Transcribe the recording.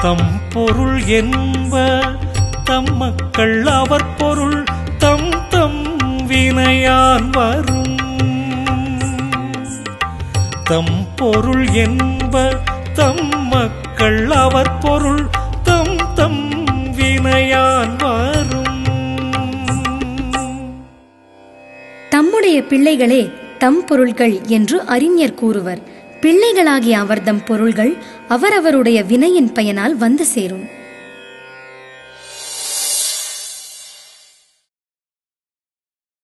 தம் பொருள் என்ப தம் மக்கள் அவர் பொருள் தம் தம் வினையான் வரும் தம் பொருள் என்ப தம் மக்கள் அவர் பொருள் தம் தம் வினையான் வரும் தம்முடைய பிள்ளைகளே தம் பொருள்கள் என்று அறிஞர் கூறுவர் பிள்ளைகளாகிய அவர்தம் பொருள்கள் அவரவருடைய வினையின் பயனால் வந்து சேரும்